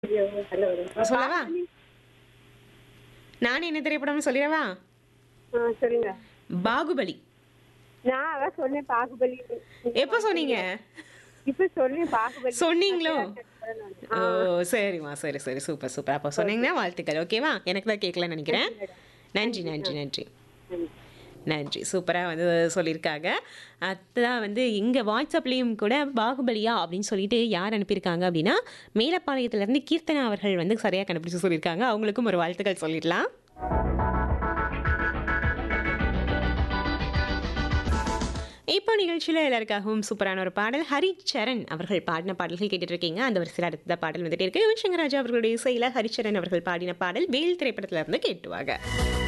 ஐயோ, நல்ல ஒரு சொல்லவா நான் என்ன திரைப்படம்னு சொல்லிடவா ஆ, சொல்லுங்க பாகுபலி நான் அதான் சொன்னேன் பாகுபலி எப்போ சொன்னீங்க இப்ப சொன்னேன் பாகுபலி சொன்னீங்களோ ஓ சரிம்மா சரி சரி சூப்பர் சூப்பர் அப்போ சொன்னீங்கன்னா வாழ்த்துக்கள் ஓகேவா எனக்கு தான் கேட்கலன்னு நினைக்கிறேன் நன்றி நன்றி நன்றி நன்றி சூப்பராக வந்து சொல்லியிருக்காங்க அதுதான் வந்து இங்கே வாட்ஸ்அப்லேயும் கூட பாகுபலியா அப்படின்னு சொல்லிட்டு யார் அனுப்பியிருக்காங்க அப்படின்னா மேலப்பாளையத்துலேருந்து கீர்த்தனா அவர்கள் வந்து சரியாக கண்டுபிடிச்சு சொல்லியிருக்காங்க அவங்களுக்கும் ஒரு வாழ்த்துக்கள் சொல்லிடலாம் இப்போ நிகழ்ச்சியில் எல்லாருக்காகவும் சூப்பரான ஒரு பாடல் ஹரிச்சரண் அவர்கள் பாடின பாடல்கள் கேட்டுட்டு இருக்கீங்க அந்த வரிசையில் அடுத்த பாடல் வந்துட்டே இருக்கு யுவன் சங்கர் ராஜா அவர்களுடைய இசையில் ஹரிச்சரண் அவர்கள் பாடின பாடல் வேல் திரைப்படத்துல இருந்து கேட்டுவாங்க